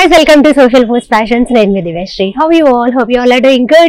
guys, welcome to Social Post Fashions. నేను మీ Divyasree how you all hope you all are doing good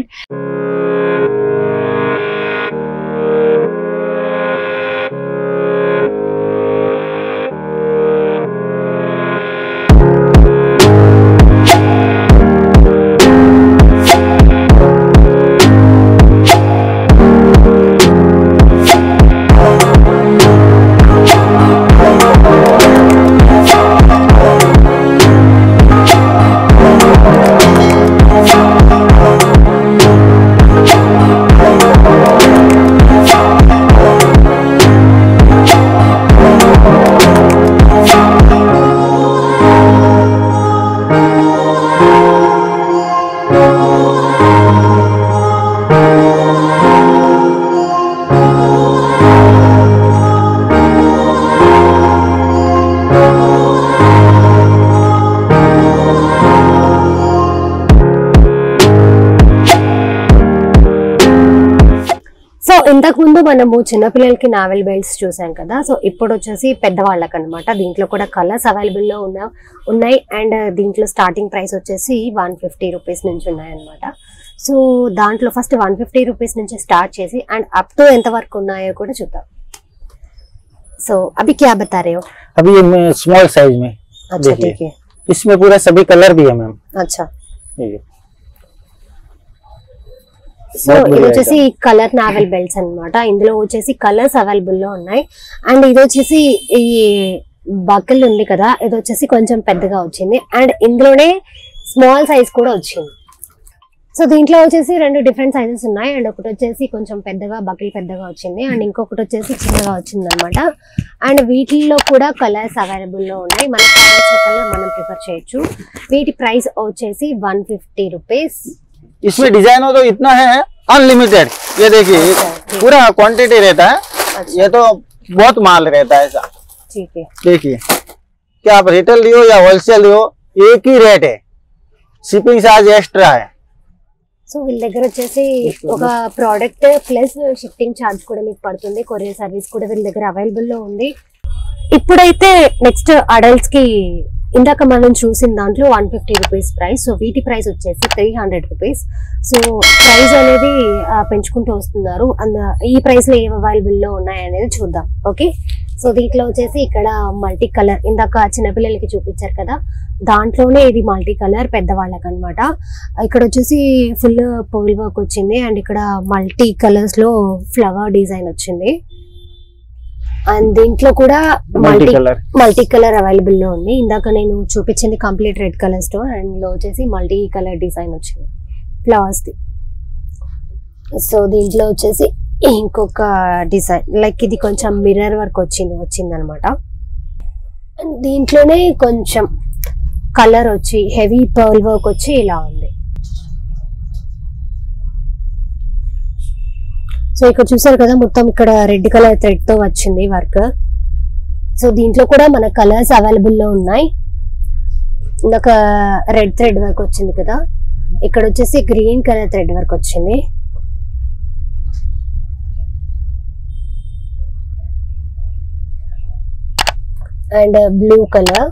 so ఇంతకు ముందు మనము చిన్నపిల్లలకి నావెల్ బెల్ట్స్ చూసాం కదా సో ఇప్పుడు వచ్చేసి పెద్దవాళ్ళకి అనమాట దీంట్లో కూడా కలర్స్ అవైలబుల్ లో ఉన్న ఉన్నాయి అండ్ దీంట్లో స్టార్టింగ్ ప్రైస్ వచ్చేసి వన్ ఫిఫ్టీ రూపీస్ నుంచి ఉన్నాయన్నమాట సో దాంట్లో ఫస్ట్ వన్ ఫిఫ్టీ రూపీస్ నుంచి స్టార్ట్ చేసి అండ్ అప్ టు ఎంత వరకు ఉన్నాయో కూడా చూద్దాం సో అవి క్యా బతా रहे हो अभी ये स्मॉल साइज में अच्छा देखिए। ठीक है इसमें पूरा सभी कलर भी है मैम अच्छा ये సో बहुत ఇది बढ़िया వచ్చేసి కలర్ నావెల్ బెల్ట్స్ అన్నమాట ఇందులో వచ్చేసి కలర్స్ అవైలబుల్ లో ఉన్నాయి అండ్ ఇది వచ్చేసి ఈ బకిల్ ఉంది కదా ఇది వచ్చేసి కొంచెం పెద్దగా వచ్చింది అండ్ ఇందులోనే స్మాల్ సైజ్ కూడా వచ్చింది సో దీంట్లో వచ్చేసి రెండు డిఫరెంట్ సైజెస్ ఉన్నాయి అండ్ ఒకటి వచ్చేసి కొంచెం పెద్దగా బకిల్ పెద్దగా వచ్చింది అండ్ ఇంకొకటి వచ్చేసి చిన్నగా వచ్చింది అనమాట అండ్ వీటిల్లో కూడా కలర్స్ అవైలబుల్ లో ఉన్నాయి మనకి కావాల్సిన కలర్ మనం ప్రిఫర్ చేయొచ్చు వీటి ప్రైస్ వచ్చేసి వన్ ఫిఫ్టీ రూపీస్ इसमें डिजाइन हो तो इतना है अनलिमिटेड ये देखिए पूरा क्वांटिटी रहता है ये तो बहुत माल रहता है ऐसा ठीक है देखिए क्या आप रिटेल लियो या होलसेल लियो एक ही रेट है शिपिंग चार्ज एक्स्ट्रा है సో వీళ్ళ దగ్గర వచ్చేసి ఒక ప్రోడక్ట్ ప్లస్ షిఫ్టింగ్ ఛార్జ్ కూడా మీకు పడుతుంది కొరియర్ సర్వీస్ కూడా వీళ్ళ దగ్గర అవైలబుల్ లో ఉంది ఇప్పుడైతే నెక్స్ట్ అడల్ట్స్ కి ఇందాక మనం చూసిన దాంట్లో one fifty rupees price so వీటి ప్రైస్ వచ్చేసి three hundred rupees so price అనేది ఆ, పెంచుకుంటూ వస్తున్నారు అంద ఈ ప్రైస్ లో ఏవి అవైలబుల్ లో ఉన్నాయి అనేది చూద్దాం ఓకే సో దీంట్లో వచ్చేసి ఇక్కడ మల్టీ కలర్ ఇందాక చిన్నపిల్లలకి చూపించారు కదా దాంట్లోనే ఇది మల్టీ కలర్ పెద్దవాళ్ళకి అనమాట ఇక్కడ వచ్చేసి ఫుల్ పోల్ వర్క్ వచ్చింది అండ్ ఇక్కడ మల్టీ కలర్స్ లో ఫ్లవర్ డిజైన్ వచ్చింది అండ్ దీంట్లో కూడా multi multi colour multi colour available లో ఉంది ఇందాక నేను చూపించింది complete red colour stone and లో వచ్చేసి మల్టీ కలర్ డిజైన్ వచ్చింది ఫ్లవర్స్ ది సో దీంట్లో వచ్చేసి ఇంకొక డిజైన్ లైక్ ఇది కొంచెం మిర్రర్ వర్క్ వచ్చింది వచ్చింది అనమాట దీంట్లోనే కొంచెం కలర్ వచ్చి హెవీ పర్ల్ వర్క్ వచ్చి ఇలా ఉంది సో ఇక్కడ చూసారు కదా మొత్తం ఇక్కడ రెడ్ కలర్ థ్రెడ్ తో వచ్చింది వర్క్ సో దీంట్లో కూడా మన కలర్స్ అవైలబుల్ లో ఉన్నాయి ఇందాక రెడ్ థ్రెడ్ వర్క్ వచ్చింది కదా ఇక్కడ వచ్చేసి గ్రీన్ కలర్ థ్రెడ్ వర్క్ వచ్చింది అండ్ బ్లూ కలర్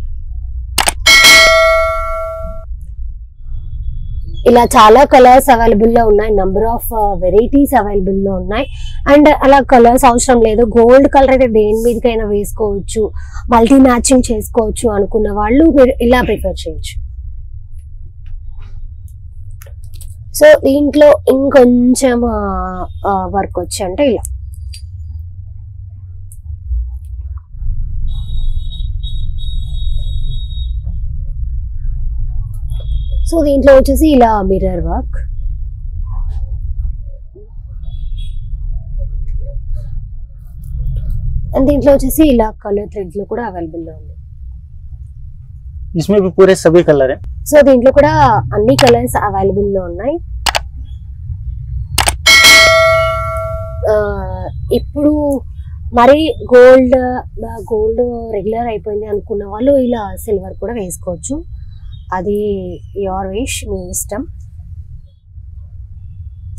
ఇలా చాలా కలర్స్ అవైలబుల్ లో ఉన్నాయి నంబర్ ఆఫ్ వెరైటీస్ అవైలబుల్ లో ఉన్నాయి అండ్ అలా కలర్స్ అవసరం లేదు గోల్డ్ కలర్ అయితే దేని మీదకైనా వేసుకోవచ్చు మల్టీ మ్యాచింగ్ చేసుకోవచ్చు అనుకున్న వాళ్ళు మీరు ఇలా ప్రిఫర్ చేయొచ్చు సో దీంట్లో ఇంకొంచెం వర్క్ వచ్చి అంటే ఇలా సో దీంట్లో వచ్చేసి ఇలా మిర్రర్ వర్క్ అండ్ దీంట్లో వచ్చేసి ఇలా కలర్ థ్రెడ్స్ లో కూడా అవైలబుల్ లో ఉంది इसमें भी पूरे सभी कलर है సో దీంట్లో కూడా అన్ని కలర్స్ అవైలబుల్ లో ఉన్నాయి ఆ, ఇప్పుడు మరి గోల్డ్ గోల్డ్ రెగ్యులర్ అయిపోయింది అనుకున్న వాళ్ళు ఇలా సిల్వర్ కూడా వేసుకోవచ్చు అది యువర్ విష్ మీ ఇష్టం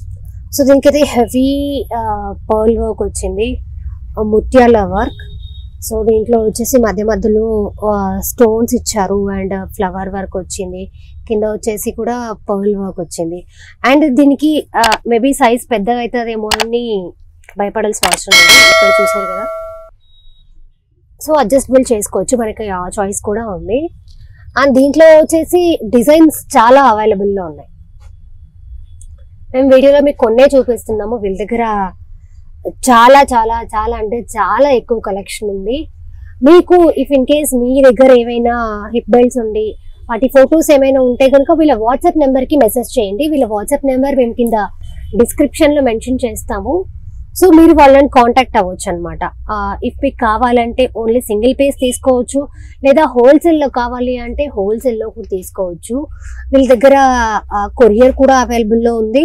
సో దీనికైతే హెవీ పర్ల్ వర్క్ వచ్చింది ఆ ముత్యాల వర్క్ సో దీంట్లో వచ్చేసి మధ్య మధ్యలో స్టోన్స్ ఇచ్చారు అండ్ ఫ్లవర్ వర్క్ వచ్చింది కింద వచ్చేసి కూడా పర్ల్ వర్క్ వచ్చింది అండ్ దీనికి మేబీ సైజ్ పెద్దగా అవుతుందేమో అని భయపడాల్సిన అవసరం లేదు ఇక్కడ చూసారు కదా సో అడ్జస్టబుల్ చేసుకోవచ్చు మనకి ఆ చాయిస్ కూడా ఉంది అండ్ దీంట్లో వచ్చేసి డిజైన్స్ చాలా అవైలబుల్లో ఉన్నాయి మేము వీడియోలో మీకు కొన్నే చూపిస్తున్నాము వీళ్ళ దగ్గర చాలా చాలా చాలా అంటే చాలా ఎక్కువ కలెక్షన్ ఉంది మీకు ఇఫ్ ఇన్ కేస్ మీ దగ్గర ఏమైనా హిప్ బెల్ట్స్ ఉండి వాటి ఫొటోస్ ఏమైనా ఉంటే కనుక వీళ్ళ వాట్సాప్ నెంబర్కి మెసేజ్ చేయండి వీళ్ళ వాట్సాప్ నెంబర్ మేము కింద డిస్క్రిప్షన్లో మెన్షన్ చేస్తాము సో మీరు వాళ్ళని కాంటాక్ట్ అవ్వచ్చు అనమాట ఇఫ్ మీకు కావాలంటే ఓన్లీ సింగిల్ పీస్ తీసుకోవచ్చు లేదా హోల్సేల్లో కావాలి అంటే హోల్సేల్లో కూడా తీసుకోవచ్చు వీళ్ళ దగ్గర కొరియర్ కూడా అవైలబుల్లో ఉంది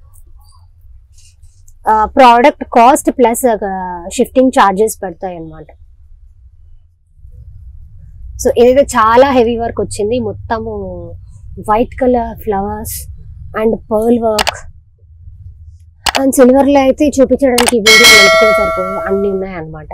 product cost plus shifting charges పెడతాయి అన్నమాట సో ఏదైతే చాలా హెవీ వర్క్ వచ్చింది మొత్తము white colour flowers and pearl work and silver లో అయితే చూపించడానికి వీడియో ఎంచుకొని సరిపోదు అన్ని ఉన్నాయి అన్నమాట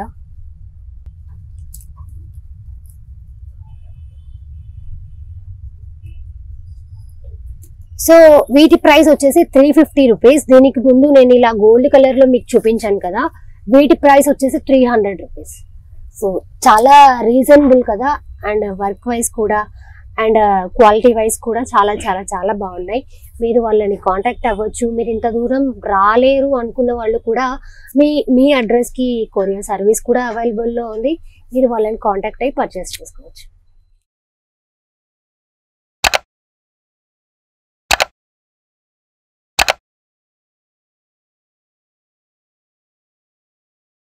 సో వీటి ప్రైస్ వచ్చేసి త్రీ ఫిఫ్టీ రూపీస్ దీనికి ముందు నేను ఇలా గోల్డ్ కలర్ లో మీకు చూపించాను కదా వీటి ప్రైస్ వచ్చేసి త్రీ హండ్రెడ్ రూపీస్ సో చాలా రీజనబుల్ కదా అండ్ వర్క్ వైజ్ కూడా అండ్ క్వాలిటీ వైజ్ కూడా చాలా చాలా చాలా బాగున్నాయి మీరు వాళ్ళని కాంటాక్ట్ అవ్వచ్చు మీరు ఇంత దూరం రాలేరు అనుకున్న వాళ్ళు కూడా మీ మీ అడ్రస్కి కొరియర్ సర్వీస్ కూడా అవైలబుల్లో ఉంది మీరు వాళ్ళని కాంటాక్ట్ అయ్యి పర్చేస్ చేసుకోవచ్చు